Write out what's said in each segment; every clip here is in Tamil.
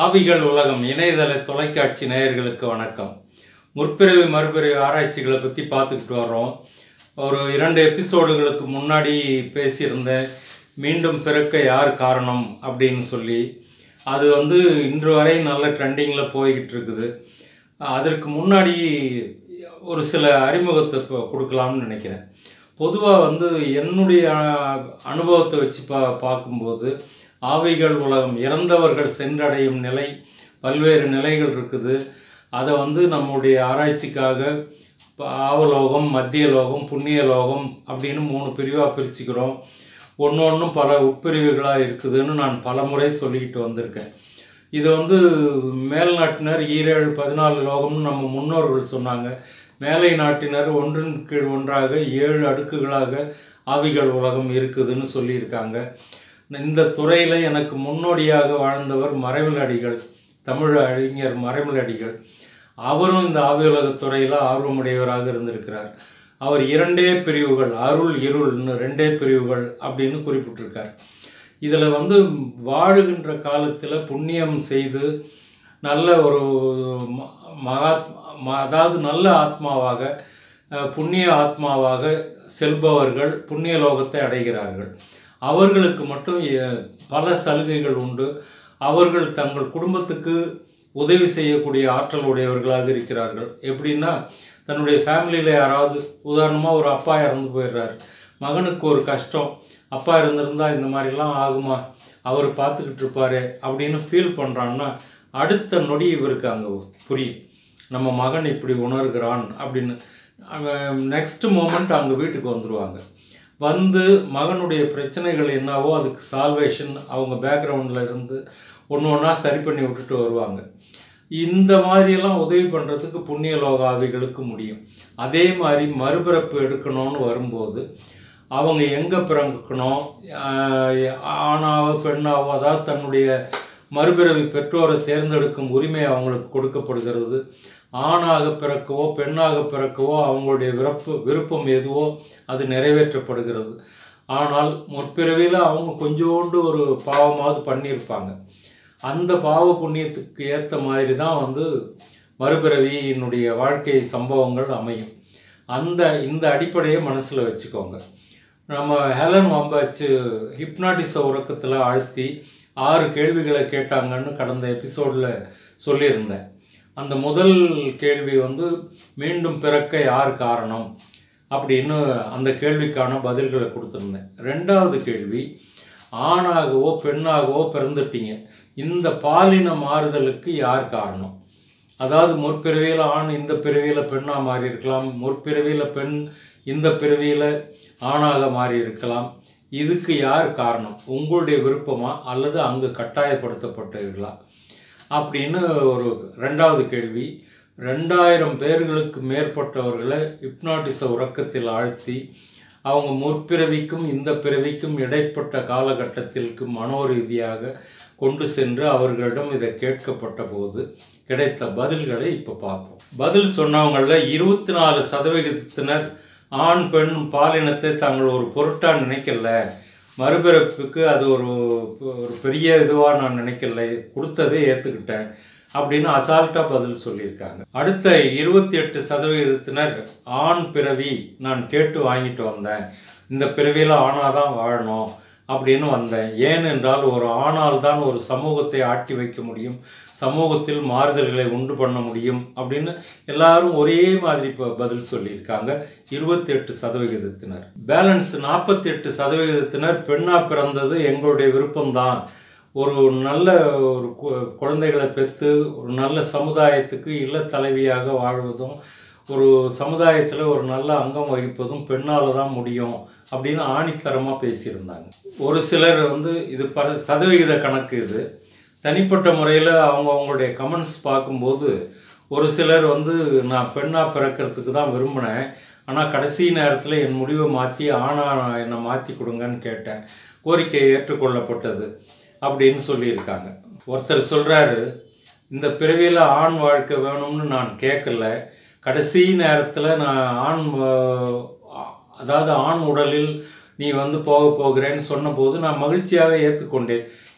ஆவிகள் உலகம் இணையதள தொலைக்காட்சி நேயர்களுக்கு வணக்கம் முற்பிறவி மறுபிறவி ஆராய்ச்சிகளை பற்றி பார்த்துக்கிட்டு வர்றோம் ஒரு இரண்டு எபிசோடுகளுக்கு முன்னாடி பேசியிருந்தேன் மீண்டும் பிறக்க யார் காரணம் அப்படின்னு சொல்லி அது வந்து இன்று வரை நல்ல ட்ரெண்டிங்கில் போய்கிட்டு இருக்குது அதற்கு முன்னாடி ஒரு சில அறிமுகத்தை இப்போ கொடுக்கலாம்னு நினைக்கிறேன் பொதுவாக வந்து என்னுடைய அஹ், அனுபவத்தை வச்சு பா பார்க்கும்போது ஆவிகள் உலகம் இறந்தவர்கள் சென்றடையும் நிலை பல்வேறு நிலைகள் இருக்குது அதை வந்து நம்முடைய ஆராய்ச்சிக்காக ஆவலோகம் மத்திய லோகம் புண்ணிய லோகம் அப்படின்னு மூணு பிரிவாக பிரிச்சுக்கிறோம் ஒன்று ஒன்றும் பல உட்பிரிவுகளாக இருக்குதுன்னு நான் பல முறை சொல்லிக்கிட்டு வந்திருக்கேன் இது வந்து மேல்நாட்டினர் ஈரேழு பதினாலு லோகம்னு நம்ம முன்னோர்கள் சொன்னாங்க மேலை நாட்டினர் ஒன்றின் கீழ் ஒன்றாக ஏழு அடுக்குகளாக ஆவிகள் உலகம் இருக்குதுன்னு சொல்லியிருக்காங்க இந்த துறையில் எனக்கு முன்னோடியாக வாழ்ந்தவர் மறைமலடிகள் தமிழ் அறிஞர் மறைமலடிகள் அவரும் இந்த ஆவியுலகத் துறையில் ஆர்வமுடையவராக இருந்திருக்கிறார் அவர் இரண்டே பிரிவுகள் அருள் இருள்னு ரெண்டே பிரிவுகள் அப்படின்னு குறிப்பிட்டிருக்கார் இதில் வந்து வாழுகின்ற காலத்தில் புண்ணியம் செய்து நல்ல ஒரு ம- மகாத் ம- அதாவது நல்ல ஆத்மாவாக அஹ், புண்ணிய ஆத்மாவாக செல்பவர்கள் புண்ணிய லோகத்தை அடைகிறார்கள் அவர்களுக்கு மட்டும் எ- பல சலுகைகள் உண்டு அவர்கள் தங்கள் குடும்பத்துக்கு உதவி செய்யக்கூடிய ஆற்றல் உடையவர்களாக இருக்கிறார்கள் எப்படின்னா தன்னுடைய ஃபேமிலியில் யாராவது உதாரணமாக ஒரு அப்பா இறந்து போயிடுறாரு மகனுக்கு ஒரு கஷ்டம் அப்பா இருந்திருந்தா இந்த மாதிரிலாம் ஆகுமா அவர் பார்த்துக்கிட்டு இருப்பாரு அப்படின்னு ஃபீல் பண்ணுறான்னா அடுத்த நொடி இவருக்கு அங்கே புரியும் நம்ம மகன் இப்படி உணர்கிறான் அப்படின்னு நெக்ஸ்ட் மூமெண்ட் அங்கே வீட்டுக்கு வந்துடுவாங்க வந்து மகனுடைய பிரச்சனைகள் என்னவோ அதுக்கு சால்வேஷன் அவங்க பேக்ரவுண்டில் இருந்து ஒன்று ஒன்றா சரி பண்ணி விட்டுட்டு வருவாங்க இந்த மாதிரியெல்லாம் உதவி பண்ணுறதுக்கு புண்ணிய லோகாவிகளுக்கு முடியும் அதே மாதிரி மறுபிறப்பு எடுக்கணும்னு வரும்போது அவங்க எங்கே பிறக்கணும் ஆஹ் ஆணாவோ பெண்ணாவோ அதாவது தன்னுடைய மறுபிறவி பெற்றோரை தேர்ந்தெடுக்கும் உரிமை அவங்களுக்கு கொடுக்கப்படுகிறது ஆணாக பிறக்கவோ பெண்ணாக பிறக்கவோ அவங்களுடைய விருப்ப விருப்பம் எதுவோ அது நிறைவேற்றப்படுகிறது ஆனால் முற்பிறவியில் அவங்க கொஞ்சோண்டு ஒரு பாவமாவது பண்ணியிருப்பாங்க அந்த பாவ புண்ணியத்துக்கு ஏற்ற மாதிரி தான் வந்து மறுபிறவியினுடைய வாழ்க்கை சம்பவங்கள் அமையும் அந்த இந்த அடிப்படையை மனசில் வச்சுக்கோங்க நம்ம ஹெலன் வம்பாச்சு ஹிப்னாட்டிச உறக்கத்தில் அழுத்தி ஆறு கேள்விகளை கேட்டாங்கன்னு கடந்த எபிசோடில் சொல்லியிருந்தேன் அந்த முதல் கேள்வி வந்து மீண்டும் பிறக்க யார் காரணம் அப்படின்னு அந்த கேள்விக்கான பதில்களை கொடுத்துருந்தேன் ரெண்டாவது கேள்வி ஆணாகவோ பெண்ணாகவோ பிறந்துட்டீங்க இந்த பாலின மாறுதலுக்கு யார் காரணம் அதாவது முற்பிறவியில் ஆண் இந்த பிறவியில் பெண்ணாக மாறி இருக்கலாம் முற்பிறவியில் பெண் இந்த பிறவியில் ஆணாக மாறி இருக்கலாம் இதுக்கு யார் காரணம் உங்களுடைய விருப்பமா அல்லது அங்கு கட்டாயப்படுத்தப்பட்டீர்களா அப்படின்னு ஒரு ரெண்டாவது கேள்வி ரெண்டாயிரம் பேர்களுக்கு மேற்பட்டவர்களை ஹிப்னாட்டிச உறக்கத்தில் ஆழ்த்தி அவங்க முற்பிறவிக்கும் இந்த பிறவிக்கும் இடைப்பட்ட காலகட்டத்திற்கு மனோரீதியாக கொண்டு சென்று அவர்களிடம் இதை கேட்கப்பட்ட போது கிடைத்த பதில்களை இப்போ பார்ப்போம் பதில் சொன்னவங்களில் இருபத்தி நாலு சதவிகிதத்தினர் ஆண் பெண் பாலினத்தை தாங்கள் ஒரு பொருட்டாக நினைக்கல மறுபிறப்புக்கு அது ஒரு ஒரு பெரிய இதுவாக நான் நினைக்கல கொடுத்ததே ஏற்றுக்கிட்டேன் அப்படின்னு அசால்ட்டாக பதில் சொல்லியிருக்காங்க அடுத்த இருபத்தி எட்டு சதவிகிதத்தினர் ஆண் பிறவி நான் கேட்டு வாங்கிட்டு வந்தேன் இந்த பிறவியில் ஆணாக தான் வாழணும் அப்படின்னு வந்தேன் ஏனென்றால் ஒரு ஆணால் தான் ஒரு சமூகத்தை ஆட்டி வைக்க முடியும் சமூகத்தில் மாறுதல்களை உண்டு பண்ண முடியும் அப்படின்னு எல்லாரும் ஒரே மாதிரி இப்போ பதில் சொல்லியிருக்காங்க இருபத்தி எட்டு சதவிகிதத்தினர் பேலன்ஸ் நாற்பத்தி எட்டு சதவிகிதத்தினர் பெண்ணாக பிறந்தது எங்களுடைய விருப்பம்தான் ஒரு நல்ல ஒரு கு- குழந்தைகளை பெற்று ஒரு நல்ல சமுதாயத்துக்கு இல்ல தலைவியாக வாழ்வதும் ஒரு சமுதாயத்தில் ஒரு நல்ல அங்கம் வகிப்பதும் பெண்ணால் தான் முடியும் அப்படின்னு ஆணித்தரமாக பேசியிருந்தாங்க ஒரு சிலர் வந்து இது ப சதவிகித கணக்கு இது தனிப்பட்ட முறையில் அவங்க அவங்களுடைய கமெண்ட்ஸ் பார்க்கும்போது ஒரு சிலர் வந்து நான் பெண்ணாக பிறக்கிறதுக்கு தான் விரும்பினேன் ஆனால் கடைசி நேரத்தில் என் முடிவை மாற்றி ஆணா என்னை மாற்றி கொடுங்கன்னு கேட்டேன் கோரிக்கை ஏற்றுக்கொள்ளப்பட்டது அப்படின்னு சொல்லியிருக்காங்க ஒருத்தர் சொல்கிறாரு இந்த பிறவியில் ஆண் வாழ்க்கை வேணும்னு நான் கேட்கல கடைசி நேரத்தில் நான் ஆண் வ- அதாவது ஆண் உடலில் நீ வந்து போக போகிறேன்னு சொன்னபோது நான் மகிழ்ச்சியாக ஏற்றுக்கொண்டேன்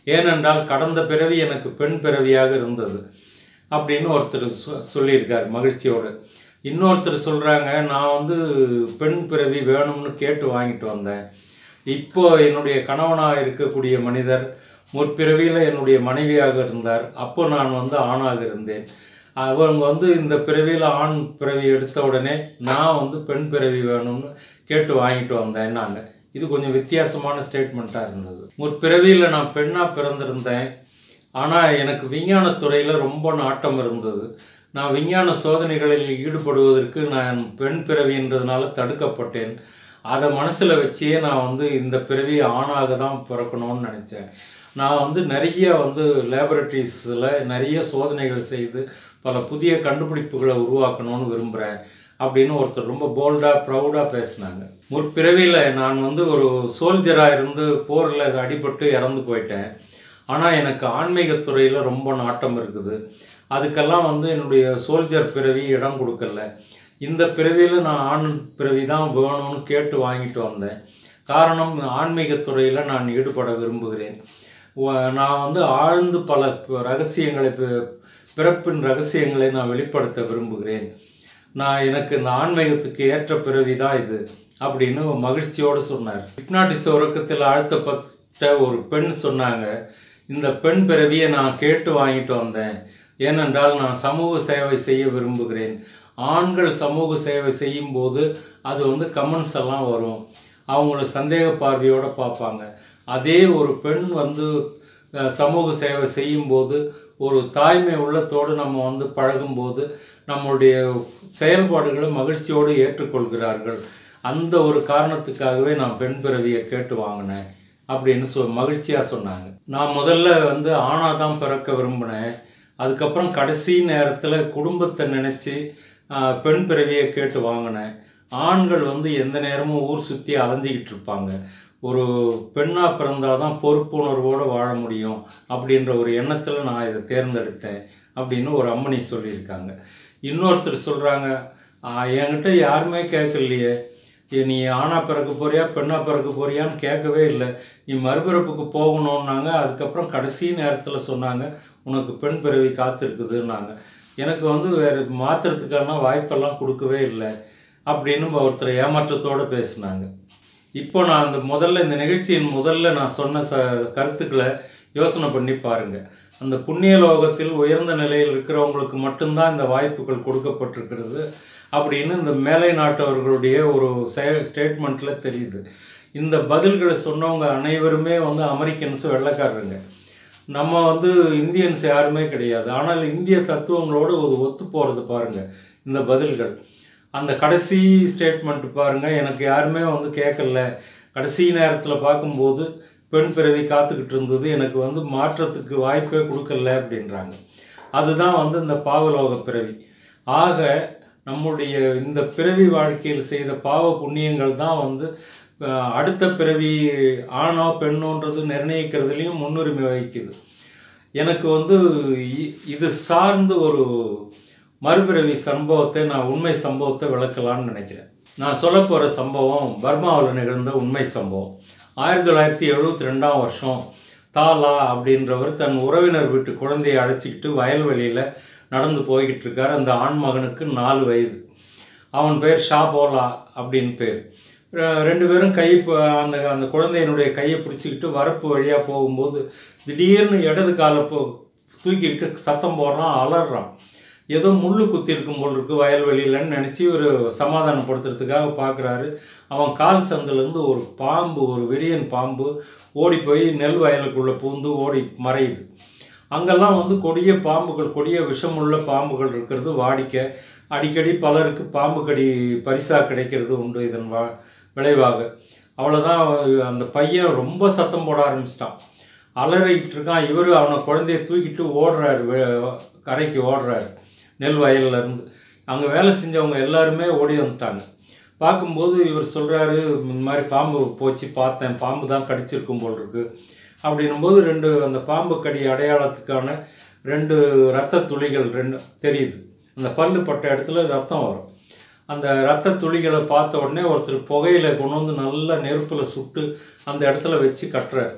ஏனென்றால் கடந்த பிறவி எனக்கு பெண் பிறவியாக இருந்தது அப்படின்னு ஒருத்தர் சொ சொல்லியிருக்கார் மகிழ்ச்சியோடு இன்னொருத்தர் சொல்கிறாங்க நான் வந்து பெண் பிறவி வேணும்னு கேட்டு வாங்கிட்டு வந்தேன் இப்போ என்னுடைய கணவனாக இருக்கக்கூடிய மனிதர் முற்பிறவியில் என்னுடைய மனைவியாக இருந்தார் அப்போ நான் வந்து ஆணாக இருந்தேன் அவங்க வந்து இந்த பிறவியில் ஆண் பிறவி எடுத்த உடனே நான் வந்து பெண் பிறவி வேணும்னு கேட்டு வாங்கிட்டு வந்தேன்னாங்க இது கொஞ்சம் வித்தியாசமான ஸ்டேட்மெண்ட்டாக இருந்தது முற்பிறவியில் நான் பெண்ணாக பிறந்திருந்தேன் ஆனால் எனக்கு விஞ்ஞானத்துறையில் ரொம்ப நாட்டம் இருந்தது நான் விஞ்ஞான சோதனைகளில் ஈடுபடுவதற்கு நான் பெண் பிறவின்றதுனால தடுக்கப்பட்டேன் அதை மனசில் வச்சே நான் வந்து இந்த பிறவி ஆணாக தான் பிறக்கணும்னு நினச்சேன் நான் வந்து நிறைய வந்து லேபரட்டரிஸில் நிறைய சோதனைகள் செய்து பல புதிய கண்டுபிடிப்புகளை உருவாக்கணும்னு விரும்புகிறேன் அப்படின்னு ஒருத்தர் ரொம்ப போல்டாக ப்ரௌடாக பேசினாங்க முற்பிறவியில் நான் வந்து ஒரு சோல்ஜராக இருந்து போரில் அடிபட்டு இறந்து போயிட்டேன் ஆனால் எனக்கு ஆன்மீகத்துறையில் ரொம்ப நாட்டம் இருக்குது அதுக்கெல்லாம் வந்து என்னுடைய சோல்ஜர் பிறவி இடம் கொடுக்கல இந்த பிறவியில் நான் ஆண் பிறவி தான் வேணும்னு கேட்டு வாங்கிட்டு வந்தேன் காரணம் ஆன்மீகத்துறையில் நான் ஈடுபட விரும்புகிறேன் வ- நான் வந்து ஆழ்ந்து பல ப- ரகசியங்களை பி- பிறப்பின் ரகசியங்களை நான் வெளிப்படுத்த விரும்புகிறேன் நான் எனக்கு இந்த ஆன்மீகத்துக்கு ஏற்ற பிறவி தான் இது அப்படின்னு மகிழ்ச்சியோடு சொன்னார் ஹிப்னாட்டிஸ் உறக்கத்தில் ஆழ்த்தப்பட்ட ஒரு பெண் சொன்னாங்க இந்த பெண் பிறவியை நான் கேட்டு வாங்கிட்டு வந்தேன் ஏனென்றால் நான் சமூக சேவை செய்ய விரும்புகிறேன் ஆண்கள் சமூக சேவை செய்யும்போது அது வந்து கமெண்ட்ஸ் எல்லாம் வரும் அவங்கள சந்தேக பார்வையோடு பார்ப்பாங்க அதே ஒரு பெண் வந்து அஹ், சமூக சேவை செய்யும்போது ஒரு தாய்மை உள்ளத்தோடு நம்ம வந்து பழகும்போது நம்மளுடைய செயல்பாடுகளை மகிழ்ச்சியோடு ஏற்றுக்கொள்கிறார்கள் அந்த ஒரு காரணத்துக்காகவே நான் பெண் பிறவியை கேட்டு வாங்கினேன் அப்படின்னு சொ மகிழ்ச்சியாக சொன்னாங்க நான் முதல்ல வந்து ஆணாக தான் பிறக்க விரும்பினேன் அதுக்கப்புறம் கடைசி நேரத்தில் குடும்பத்தை நினச்சி பெண் பிறவியை கேட்டு வாங்கினேன் ஆண்கள் வந்து எந்த நேரமும் ஊர் சுற்றி அலைஞ்சிக்கிட்டு இருப்பாங்க ஒரு பெண்ணாக பிறந்தால் தான் பொறுப்புணர்வோடு வாழ முடியும் அப்படின்ற ஒரு எண்ணத்தில் நான் இதை தேர்ந்தெடுத்தேன் அப்படின்னு ஒரு அம்மணி சொல்லியிருக்காங்க இன்னொருத்தர் சொல்கிறாங்க என்கிட்ட யாருமே கேட்கலையே ஏ, நீ ஆணா பிறக்க போறியா பெண்ணா பிறக்க போறியான்னு கேட்கவே இல்லை நீ மறுபிறப்புக்கு போகணுன்னாங்க அதுக்கப்புறம் கடைசி நேரத்தில் சொன்னாங்க உனக்கு பெண் பிறவி காத்திருக்குதுன்னாங்க எனக்கு வந்து வேறு மாற்றுறதுக்கான வாய்ப்பெல்லாம் கொடுக்கவே இல்லை அப்படின்னு ஒருத்தர் ஏமாற்றத்தோடு பேசினாங்க இப்போ நான் அந்த முதல்ல இந்த நிகழ்ச்சியின் முதல்ல நான் சொன்ன ச கருத்துக்களை யோசனை பண்ணி பாருங்க அந்த புண்ணிய லோகத்தில் உயர்ந்த நிலையில் இருக்கிறவங்களுக்கு மட்டும்தான் இந்த வாய்ப்புகள் கொடுக்கப்பட்டிருக்கிறது அப்படின்னு இந்த மேலை நாட்டவர்களுடைய ஒரு ஸ்டேட்மெண்ட்டில் தெரியுது இந்த பதில்களை சொன்னவங்க அனைவருமே வந்து அமெரிக்கன்ஸ் வெள்ளைக்காரருங்க நம்ம வந்து இந்தியன்ஸ் யாருமே கிடையாது ஆனால் இந்திய தத்துவங்களோடு ஒரு ஒத்து போகிறது பாருங்க இந்த பதில்கள் அந்த கடைசி ஸ்டேட்மெண்ட் பாருங்க எனக்கு யாருமே வந்து கேட்கல கடைசி நேரத்தில் பார்க்கும்போது பெண் பிறவி காத்துக்கிட்டு இருந்தது எனக்கு வந்து மாற்றத்துக்கு வாய்ப்பே கொடுக்கல அப்படின்றாங்க அதுதான் வந்து இந்த பாவலோக பிறவி ஆக நம்முடைய இந்த பிறவி வாழ்க்கையில் செய்த பாவ புண்ணியங்கள் தான் வந்து அஹ், அடுத்த பிறவி ஆணோ பெண்ணோன்றது நிர்ணயிக்கிறதுலையும் முன்னுரிமை வகிக்குது எனக்கு வந்து இ- இது சார்ந்து ஒரு மறுபிறவி சம்பவத்தை நான் உண்மை சம்பவத்தை விளக்கலாம்னு நினைக்கிறேன் நான் சொல்ல போகிற சம்பவம் பர்மாவில் நிகழ்ந்த உண்மை சம்பவம் ஆயிரத்தி தொள்ளாயிரத்தி எழுபத்தி ரெண்டாம் வருஷம் தாலா அப்படின்றவர் தன் உறவினர் வீட்டு குழந்தையை அழைச்சிக்கிட்டு வயல்வெளியில் நடந்து போய்கிட்டு இருக்கார் அந்த ஆண் மகனுக்கு நாலு வயது அவன் பேர் ஷாபோலா அப்படின்னு பேர் ரெ- ரெண்டு பேரும் கை ப- அந்த அந்த குழந்தையினுடைய கையை பிடிச்சிக்கிட்டு வரப்பு வழியாக போகும்போது திடீர்னு இடது காலை போ தூக்கிக்கிட்டு சத்தம் போடுறான் அலறான் ஏதோ முள்ளு குத்தி இருக்கும் போல் இருக்கு வயல்வெளியிலன்னு நினச்சி ஒரு சமாதானப்படுத்துறதுக்காக பார்க்குறாரு அவன் கால் சந்திலேருந்து ஒரு பாம்பு ஒரு விரியன் பாம்பு ஓடி போய் நெல் வயலுக்குள்ளே பூந்து ஓடி மறையுது அங்கெல்லாம் வந்து கொடிய பாம்புகள் கொடிய விஷமுள்ள பாம்புகள் இருக்கிறது வாடிக்கை அடிக்கடி பலருக்கு பாம்பு கடி பரிசாக கிடைக்கிறது உண்டு இதன் வா விளைவாக அவ்வளோதான் அந்த பையன் ரொம்ப சத்தம் போட ஆரம்பிச்சிட்டான் அலறிக்கிட்டு இருக்கான் இவர் அவனை குழந்தைய தூக்கிட்டு ஓடுறாரு வே- கரைக்கு ஓடுறாரு நெல் வயல்ல இருந்து அங்கே வேலை செஞ்சவங்க எல்லாருமே ஓடி வந்துட்டாங்க பார்க்கும்போது இவர் சொல்கிறாரு இந்த மாதிரி பாம்பு போச்சு பார்த்தேன் பாம்பு தான் கடிச்சிருக்கும் போல் இருக்கு அப்படின்னும்போது ரெண்டு அந்த பாம்பு கடி அடையாளத்துக்கான ரெண்டு ரத்த துளிகள் ரெண்டு தெரியுது அந்த பல்லு பட்ட இடத்துல ரத்தம் வரும் அந்த ரத்த துளிகளை பார்த்த உடனே ஒருத்தர் புகையில கொண்டு வந்து நல்லா நெருப்பில் சுட்டு அந்த இடத்துல வச்சு கட்டுறாரு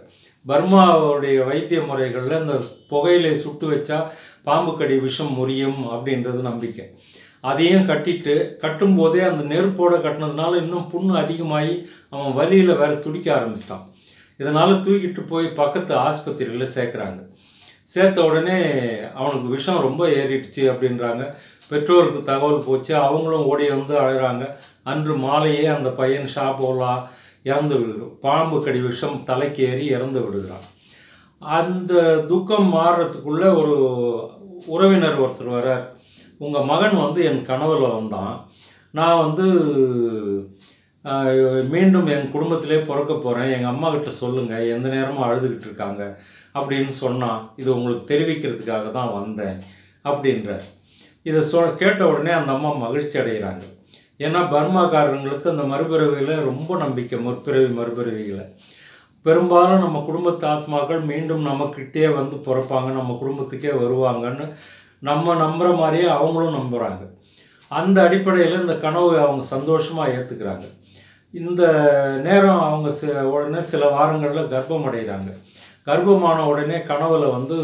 பர்மாவுடைய வைத்திய முறைகளில் இந்த புகையிலை சுட்டு வச்சா பாம்பு கடி விஷம் முறியும் அப்படின்றது நம்பிக்கை அதையும் கட்டிட்டு கட்டும்போதே அந்த நெருப்போட கட்டினதுனால இன்னும் புண்ணு அதிகமாகி அவன் வலியில் வேற துடிக்க ஆரம்பிச்சிட்டான் இதனால் தூக்கிட்டு போய் பக்கத்து ஆஸ்பத்திரியில் சேர்க்குறாங்க சேர்த்த உடனே அவனுக்கு விஷம் ரொம்ப ஏறிடுச்சு அப்படின்றாங்க பெற்றோருக்கு தகவல் போச்சு அவங்களும் ஓடி வந்து அழுகிறாங்க அன்று மாலையே அந்த பையன் ஷாப்போலா இறந்து விடுகிறோம் பாம்பு கடி விஷம் தலைக்கு ஏறி இறந்து விடுகிறான் அந்த துக்கம் மாறுறதுக்குள்ள ஒரு உறவினர் ஒருத்தர் வரார் உங்கள் மகன் வந்து என் கனவுல வந்தான் நான் வந்து ஆஹ், மீண்டும் என் குடும்பத்திலே பிறக்க போகிறேன் எங்கள் அம்மா கிட்ட சொல்லுங்கள் எந்த நேரமும் அழுதுகிட்டு இருக்காங்க அப்படின்னு சொன்னான் இது உங்களுக்கு தெரிவிக்கிறதுக்காக தான் வந்தேன் அப்படின்றார் இதை சொ கேட்ட உடனே அந்த அம்மா மகிழ்ச்சி அடைகிறாங்க ஏன்னா பர்மாக்காரங்களுக்கு அந்த மறுபிறவியில் ரொம்ப நம்பிக்கை முற்பிறவி மறுபிறவிகளை பெரும்பாலும் நம்ம குடும்பத்து ஆத்மாக்கள் மீண்டும் நம்மக்கிட்டே வந்து பிறப்பாங்க நம்ம குடும்பத்துக்கே வருவாங்கன்னு நம்ம நம்புகிற மாதிரியே அவங்களும் நம்புகிறாங்க அந்த அடிப்படையில் இந்த கனவை அவங்க சந்தோஷமாக ஏற்றுக்கிறாங்க இந்த நேரம் அவங்க சி உடனே சில வாரங்களில் கர்ப்பம் அடைகிறாங்க கர்ப்பமான உடனே கனவுல வந்து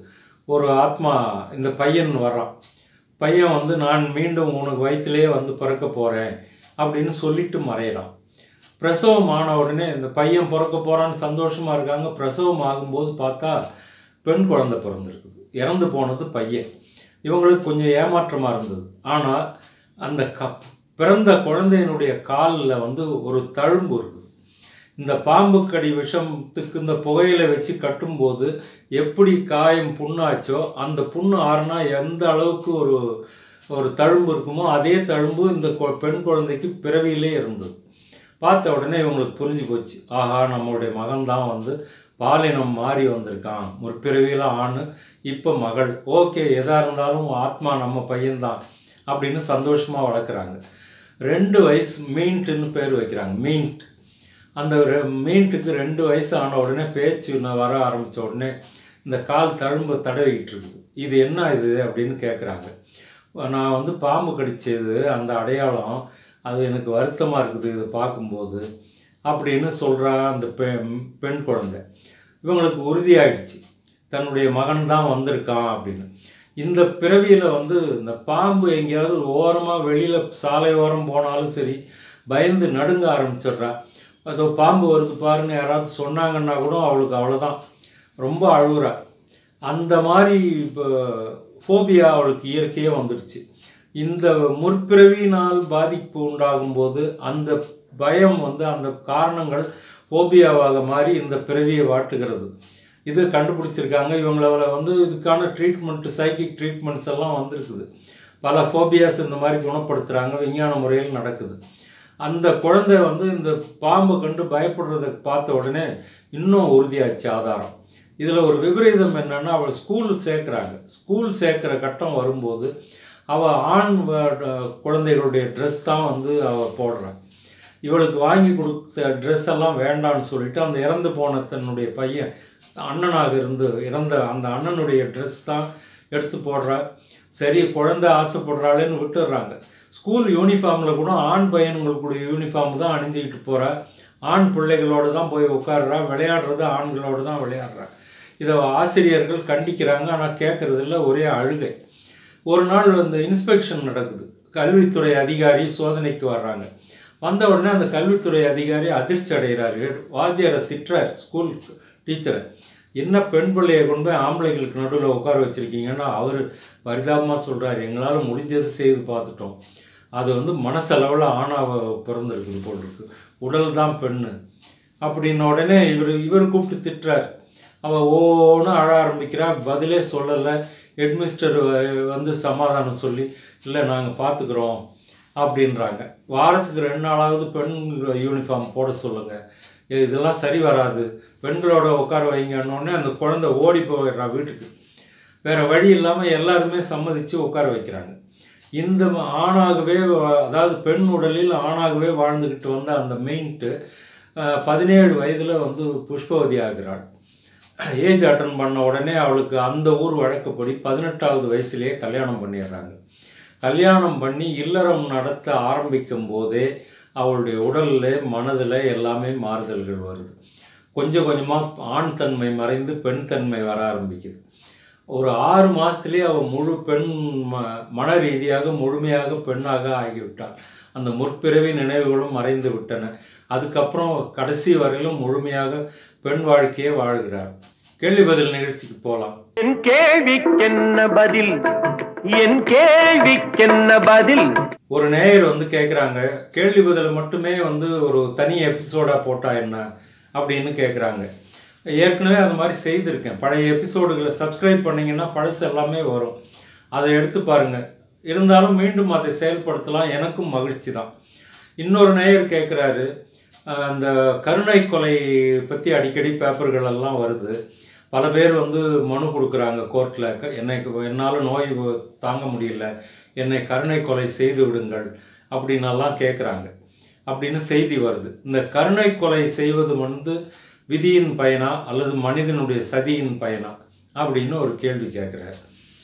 ஒரு ஆத்மா இந்த பையன் வர்றான் பையன் வந்து நான் மீண்டும் உனக்கு வயிற்றிலேயே வந்து பிறக்க போகிறேன் அப்படின்னு சொல்லிட்டு மறையிறான் பிரசவம் ஆன உடனே இந்த பையன் பிறக்க போகிறான்னு சந்தோஷமாக இருக்காங்க பிரசவம் ஆகும்போது பார்த்தா பெண் குழந்தை பிறந்திருக்குது இறந்து போனது பையன் இவங்களுக்கு கொஞ்சம் ஏமாற்றமாக இருந்தது ஆனால் அந்த க பிறந்த குழந்தையினுடைய காலில் வந்து ஒரு தழும்பு இருக்குது இந்த பாம்பு கடி விஷமத்துக்கு இந்த புகையில வச்சு கட்டும்போது எப்படி காயம் புண்ணாச்சோ அந்த புண்ணு ஆறுனா எந்த அளவுக்கு ஒரு ஒரு தழும்பு இருக்குமோ அதே தழும்பு இந்த கொ- பெண் குழந்தைக்கு பிறவியிலே இருந்தது பார்த்த உடனே இவங்களுக்கு புரிஞ்சு போச்சு ஆஹா நம்மளுடைய மகன் தான் வந்து பாலினம் மாறி வந்திருக்கான் முற்பிறவியில் ஆண் இப்போ மகள் ஓகே எதாக இருந்தாலும் ஆத்மா நம்ம பையன்தான் அப்படின்னு சந்தோஷமாக வளர்க்குறாங்க ரெண்டு வயசு மீன்ட்டுன்னு பேர் வைக்கிறாங்க மீன்ட் அந்த ரெ- மீன்ட்டுக்கு ரெண்டு வயசு ஆன உடனே பேச்சு நான் வர ஆரம்பித்த உடனே இந்த கால் தழும்பு தடவிக்கிட்டு இருக்குது இது என்ன இது அப்படின்னு கேட்குறாங்க நான் வந்து பாம்பு கடிச்சது அந்த அடையாளம் அது எனக்கு வருத்தமாக இருக்குது இதை பார்க்கும்போது அப்படின்னு சொல்கிறா அந்த பெண் பெண் குழந்தை இவங்களுக்கு உறுதியாயிடுச்சு தன்னுடைய மகன் தான் வந்திருக்கான் அப்படின்னு இந்த பிறவியில் வந்து இந்த பாம்பு எங்கேயாவது ஓரமாக வெளியில் சாலை ஓரம் போனாலும் சரி பயந்து நடுங்க ஆரம்பிச்சிடுறா அதோ பாம்பு வருது பாருங்க யாராவது சொன்னாங்கன்னா கூட அவளுக்கு அவ்வளோதான் ரொம்ப அழுகுறா அந்த மாதிரி இப்போ ஃபோபியா அவளுக்கு இயற்கையே வந்துடுச்சு இந்த முற்பிறவியினால் பாதிப்பு உண்டாகும் போது அந்த பயம் வந்து அந்த காரணங்கள் ஃபோபியாவாக மாறி இந்த பிறவியை வாட்டுகிறது இது கண்டுபிடிச்சிருக்காங்க இவங்கள வந்து இதுக்கான ட்ரீட்மெண்ட் சைக்கிக் ட்ரீட்மெண்ட்ஸ் எல்லாம் வந்திருக்குது பல ஃபோபியாஸ் இந்த மாதிரி குணப்படுத்துகிறாங்க விஞ்ஞான முறையில் நடக்குது அந்த குழந்தை வந்து இந்த பாம்பை கண்டு பயப்படுறதை பார்த்த உடனே இன்னும் உறுதியாச்சு ஆதாரம் இதில் ஒரு விபரீதம் என்னன்னா அவள் ஸ்கூல் சேர்க்குறாங்க ஸ்கூல் சேர்க்குற கட்டம் வரும்போது அவள் ஆண் வ- குழந்தைகளுடைய ட்ரெஸ் தான் வந்து அவள் போடுறான் இவளுக்கு வாங்கி கொடுத்த ட்ரெஸ் எல்லாம் வேண்டான்னு சொல்லிட்டு அந்த இறந்து போன தன்னுடைய பையன் அண்ணனாக இருந்து இறந்த அந்த அண்ணனுடைய ட்ரெஸ் தான் எடுத்து போடுறா சரி குழந்தை ஆசைப்படுறாளேன்னு விட்டுடுறாங்க ஸ்கூல் யூனிஃபார்மில் கூட ஆண் பையன்களுக்குடைய யூனிஃபார்ம் தான் அணிஞ்சிக்கிட்டு போகிறா ஆண் பிள்ளைகளோடு தான் போய் உட்கார்றா விளையாடுறது ஆண்களோடு தான் விளையாடுறா இதை ஆசிரியர்கள் கண்டிக்கிறாங்க ஆனால் கேட்கறதில்ல ஒரே அழுகை ஒரு நாள் அந்த இன்ஸ்பெக்ஷன் நடக்குது கல்வித்துறை அதிகாரி சோதனைக்கு வர்றாங்க வந்த உடனே அந்த கல்வித்துறை அதிகாரி அதிர்ச்சி அடைகிறாரு வாத்தியாரை திட்டுறார் ஸ்கூல் டீச்சரை என்ன பெண் பிள்ளையை கொண்டு போய் ஆம்பளைங்களுக்கு நடுவில் உட்கார வச்சிருக்கீங்கன்னா அவர் பரிதாபமாக சொல்றாரு எங்களால் முடிஞ்சது செய்து பார்த்துட்டோம் அது வந்து மனசளவில் ஆணாக பிறந்திருக்குது போல் இருக்கு உடல் தான் பெண்ணு அப்படின்ன உடனே இவர் இவர் கூப்பிட்டு திட்டுறார் அவள் ஓன்னு அழ ஆரம்பிக்கிறா பதிலே சொல்லலை ஹெட்மிஸ்டர் வந்து சமாதானம் சொல்லி இல்லை நாங்கள் பார்த்துக்குறோம் அப்படின்றாங்க வாரத்துக்கு ரெண்டு நாளாவது பெண் யூனிஃபார்ம் போட சொல்லுங்கள் இதெல்லாம் சரி வராது பெண்களோட உட்கார வைங்கன்னொடனே அந்த குழந்தை ஓடி போயிடுறா வீட்டுக்கு வேற வழி இல்லாமல் எல்லாருமே சம்மதிச்சு உட்கார வைக்கிறாங்க இந்த ம- ஆணாகவே வா- அதாவது பெண் உடலில் ஆணாகவே வாழ்ந்துக்கிட்டு வந்த அந்த மெயின்ட்டு பதினேழு வயதில் வந்து புஷ்பவதி ஆகிறாள் ஏஜ் அட்டன் பண்ண உடனே அவளுக்கு அந்த ஊர் வழக்கப்படி பதினெட்டாவது வயசுலேயே கல்யாணம் பண்ணிடுறாங்க கல்யாணம் பண்ணி இல்லறம் நடத்த ஆரம்பிக்கும் போதே அவளுடைய உடலில் மனதில் எல்லாமே மாறுதல்கள் வருது கொஞ்சம் கொஞ்சமாக ஆண் தன்மை மறைந்து பெண் தன்மை வர ஆரம்பிக்குது ஒரு ஆறு மாதத்துலேயே அவள் முழு பெண் ம மன ரீதியாக முழுமையாக பெண்ணாக ஆகிவிட்டாள் அந்த முற்பிறவி நினைவுகளும் மறைந்து விட்டன அதுக்கப்புறம் கடைசி வரையிலும் முழுமையாக பெண் வாழ்க்கையே வாழ்கிறாள் கேள்வி பதில் நிகழ்ச்சிக்கு போகலாம் என் கேள்விக்கென்ன பதில் என் கேள்விக்கென்ன பதில் ஒரு நேயர் வந்து கேட்குறாங்க கேள்வி பதில் மட்டுமே வந்து ஒரு தனி எபிசோடாக போட்டா என்ன அப்படின்னு கேட்குறாங்க ஏற்கனவே அது மாதிரி செய்திருக்கேன் பழைய எபிசோடுகளை சப்ஸ்கிரைப் பண்ணீங்கன்னா பழசு எல்லாமே வரும் அதை எடுத்து பாருங்க இருந்தாலும் மீண்டும் அதை செயல்படுத்தலாம் எனக்கும் மகிழ்ச்சி தான் இன்னொரு நேயர் கேட்குறாரு அந்த கருணை கொலை பற்றி அடிக்கடி பேப்பர்கள் எல்லாம் வருது பல பேர் வந்து மனு கொடுக்குறாங்க கோர்ட்டில் என்னை என்னால் நோய் வ- தாங்க முடியல என்னை கருணை கொலை செய்து விடுங்கள் அப்படின்னெல்லாம் கேட்குறாங்க அப்படின்னு செய்தி வருது இந்த கருணை கொலை செய்வது வந்து விதியின் பயனா அல்லது மனிதனுடைய சதியின் பயனா அப்படின்னு ஒரு கேள்வி கேட்குறாரு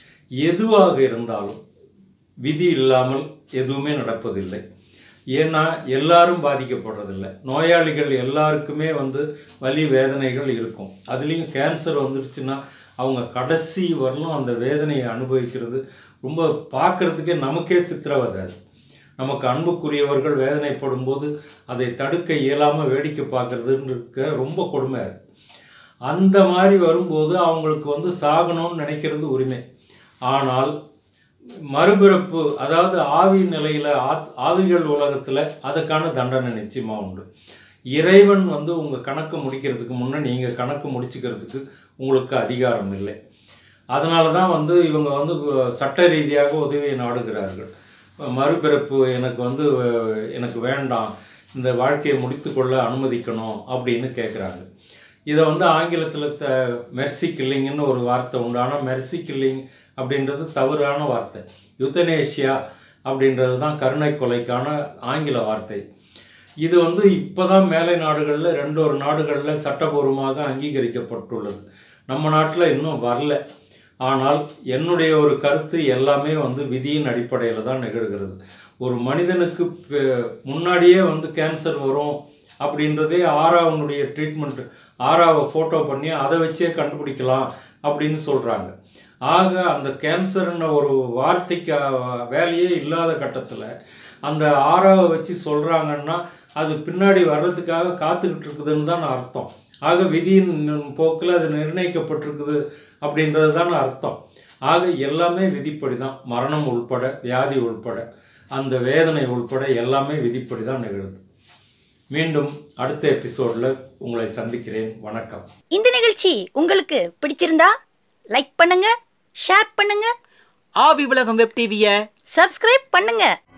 எதுவாக இருந்தாலும் விதி இல்லாமல் எதுவுமே நடப்பதில்லை ஏன்னா எல்லாரும் பாதிக்கப்படுறதில்லை நோயாளிகள் எல்லாருக்குமே வந்து வலி வேதனைகள் இருக்கும் அதுலேயும் கேன்சர் வந்துடுச்சுன்னா அவங்க கடைசி வரலும் அந்த வேதனையை அனுபவிக்கிறது ரொம்ப பார்க்கறதுக்கே நமக்கே சித்திரவதை அது நமக்கு அன்புக்குரியவர்கள் வேதனைப்படும் போது அதை தடுக்க இயலாமல் வேடிக்கை பார்க்கறதுன்னு இருக்க ரொம்ப கொடுமை அது அந்த மாதிரி வரும்போது அவங்களுக்கு வந்து சாகணும்னு நினைக்கிறது உரிமை ஆனால் மறுபிறப்பு அதாவது ஆவி நிலையில் ஆவிகள் உலகத்தில் அதுக்கான தண்டனை நிச்சயமாக உண்டு இறைவன் வந்து உங்கள் கணக்கு முடிக்கிறதுக்கு முன்னே நீங்கள் கணக்கு முடிச்சுக்கிறதுக்கு உங்களுக்கு அதிகாரம் இல்லை அதனால தான் வந்து இவங்க வந்து சட்ட ரீதியாக உதவியை நாடுகிறார்கள் மறுபிறப்பு எனக்கு வந்து அஹ், எனக்கு வேண்டாம் இந்த வாழ்க்கையை முடித்துக்கொள்ள அனுமதிக்கணும் அப்படின்னு கேட்குறாங்க இதை வந்து ஆங்கிலத்தில் த மெர்சி கில்லிங்னு ஒரு வார்த்தை உண்டு ஆனால் மெர்சி கில்லிங் அப்படின்றது தவறான வார்த்தை யுத்தனேஷியா அப்படின்றது தான் கருணை கொலைக்கான ஆங்கில வார்த்தை இது வந்து இப்போ தான் மேலை நாடுகளில் ரெண்டு ஒரு நாடுகளில் சட்டபூர்வமாக அங்கீகரிக்கப்பட்டுள்ளது நம்ம நாட்டில் இன்னும் வரல ஆனால் என்னுடைய ஒரு கருத்து எல்லாமே வந்து விதியின் அடிப்படையில் தான் நிகழ்கிறது ஒரு மனிதனுக்கு பெ- முன்னாடியே வந்து கேன்சர் வரும் அப்படின்றதே ஆறாவனுடைய ட்ரீட்மெண்ட் ஆறாவை ஃபோட்டோ பண்ணி அதை வச்சே கண்டுபிடிக்கலாம் அப்படின்னு சொல்கிறாங்க ஆக அந்த கேன்சர்ன ஒரு வார்த்தைக்கு அஹ், வேலையே இல்லாத கட்டத்தில் அந்த ஆறாவை வச்சு சொல்கிறாங்கன்னா அது பின்னாடி வர்றதுக்காக காத்துக்கிட்டு இருக்குதுன்னு தான் அர்த்தம் ஆக விதியின் போக்கில் அது நிர்ணயிக்கப்பட்டிருக்குது அப்படின்றது தான் அர்த்தம் ஆக எல்லாமே விதிப்படி தான் மரணம் உள்பட வியாதி உள்பட அந்த வேதனை உள்பட எல்லாமே விதிப்படி தான் நிகழுது மீண்டும் அடுத்த எபிசோடில் உங்களை சந்திக்கிறேன் வணக்கம் இந்த நிகழ்ச்சி உங்களுக்கு பிடிச்சிருந்தா லைக் பண்ணுங்க ஷேர் பண்ணுங்க ஆவி உலகம் வெப் டிவியை சப்ஸ்கிரைப் பண்ணுங்க